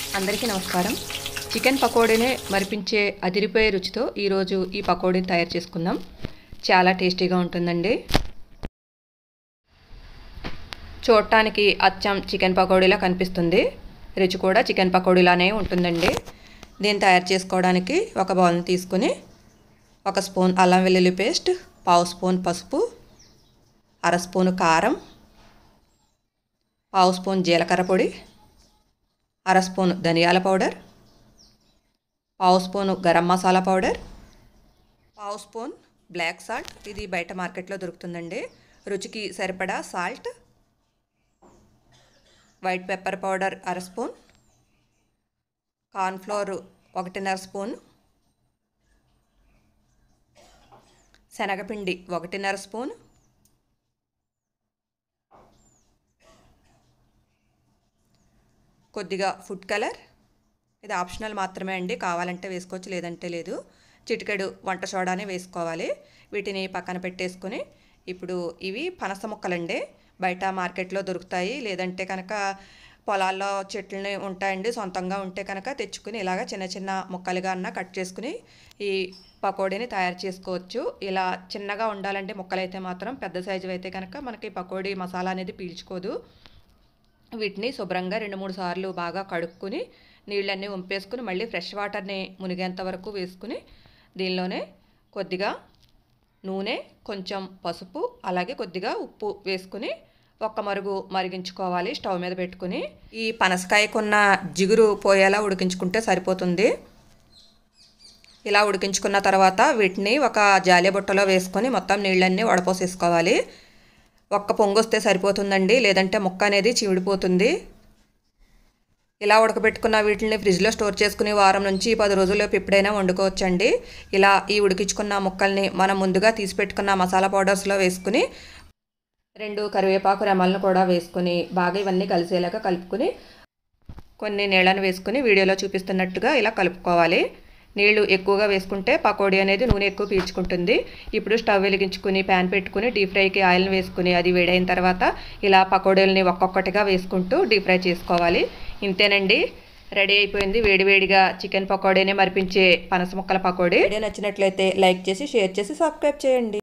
అందరికీ నమస్కారం చికెన్ పకోడీనే మరిపించే అదిరిపోయే రుచితో ఈరోజు ఈ పకోడీని తయారు చేసుకుందాం చాలా టేస్టీగా ఉంటుందండి చూడటానికి అచ్చం చికెన్ పకోడీలా కనిపిస్తుంది రుచి కూడా చికెన్ పకోడీలానే ఉంటుందండి దీన్ని తయారు చేసుకోవడానికి ఒక బౌల్ని తీసుకుని ఒక స్పూన్ అల్లం వెల్లుల్లి పేస్ట్ పావు స్పూన్ పసుపు అర స్పూను కారం పావు స్పూన్ జీలకర్ర పొడి అర స్పూన్ ధనియాల పౌడర్ పావు స్పూను గరం మసాలా పౌడర్ పావు స్పూన్ బ్లాక్ సాల్ట్ ఇది బయట మార్కెట్లో దొరుకుతుందండి రుచికి సరిపడా సాల్ట్ వైట్ పెప్పర్ పౌడర్ అర స్పూన్ కార్న్ఫ్లోర్ ఒకటిన్నర స్పూన్ శనగపిండి ఒకటిన్నర స్పూన్ కొద్దిగా ఫుడ్ కలర్ ఇది ఆప్షనల్ మాత్రమే అండి కావాలంటే వేసుకోవచ్చు లేదంటే లేదు చిటికెడు వంట సోడానే వేసుకోవాలి వీటిని పక్కన పెట్టేసుకొని ఇప్పుడు ఇవి పనస ముక్కలండి బయట మార్కెట్లో దొరుకుతాయి లేదంటే కనుక పొలాల్లో చెట్లని ఉంటాయండి సొంతంగా ఉంటే కనుక తెచ్చుకుని ఇలాగ చిన్న చిన్న ముక్కలుగా అన్న కట్ చేసుకుని ఈ పకోడీని తయారు చేసుకోవచ్చు ఇలా చిన్నగా ఉండాలంటే ముక్కలు అయితే మాత్రం పెద్ద సైజు అయితే కనుక మనకి పకోడీ మసాలా అనేది పీల్చుకోదు వీటిని శుభ్రంగా రెండు మూడు సార్లు బాగా కడుక్కుని నీళ్ళన్నీ వంపేసుకుని మళ్ళీ ఫ్రెష్ వాటర్ని మునిగేంత వరకు వేసుకుని దీనిలోనే కొద్దిగా నూనె కొంచెం పసుపు అలాగే కొద్దిగా ఉప్పు వేసుకుని ఒక్క మరుగు మరిగించుకోవాలి స్టవ్ మీద పెట్టుకుని ఈ పనసకాయకున్న జిగురు పోయేలా ఉడికించుకుంటే సరిపోతుంది ఇలా ఉడికించుకున్న తర్వాత వీటిని ఒక జాలి బుట్టలో వేసుకొని మొత్తం నీళ్ళన్నీ వడపోసేసుకోవాలి ఒక్క పొంగు వస్తే సరిపోతుందండి లేదంటే ముక్క అనేది చీవిడిపోతుంది ఇలా ఉడకబెట్టుకున్న వీటిని ఫ్రిడ్జ్లో స్టోర్ చేసుకుని వారం నుంచి పది రోజుల్లోపు ఎప్పుడైనా వండుకోవచ్చండి ఇలా ఈ ఉడికించుకున్న ముక్కల్ని మనం ముందుగా తీసి పెట్టుకున్న మసాలా పౌడర్స్లో వేసుకుని రెండు కరివేపాకు రెమ్మలను కూడా వేసుకుని బాగా ఇవన్నీ కలిసేలాగా కలుపుకుని కొన్ని నీళ్ళను వేసుకుని వీడియోలో చూపిస్తున్నట్టుగా ఇలా కలుపుకోవాలి నీళ్లు ఎక్కువగా వేసుకుంటే పకోడీ అనేది నూనె ఎక్కువ పీల్చుకుంటుంది ఇప్పుడు స్టవ్ వెలిగించుకుని ప్యాన్ పెట్టుకుని డీప్ ఫ్రైకి ఆయిల్ని వేసుకుని అది వేడైన తర్వాత ఇలా పకోడీలని ఒక్కొక్కటిగా వేసుకుంటూ డీప్ ఫ్రై చేసుకోవాలి ఇంతేనండి రెడీ అయిపోయింది వేడివేడిగా చికెన్ పకోడీని మరిపించే పనస ముక్కల పకోడీ వీడియో నచ్చినట్లయితే లైక్ చేసి షేర్ చేసి సబ్స్క్రైబ్ చేయండి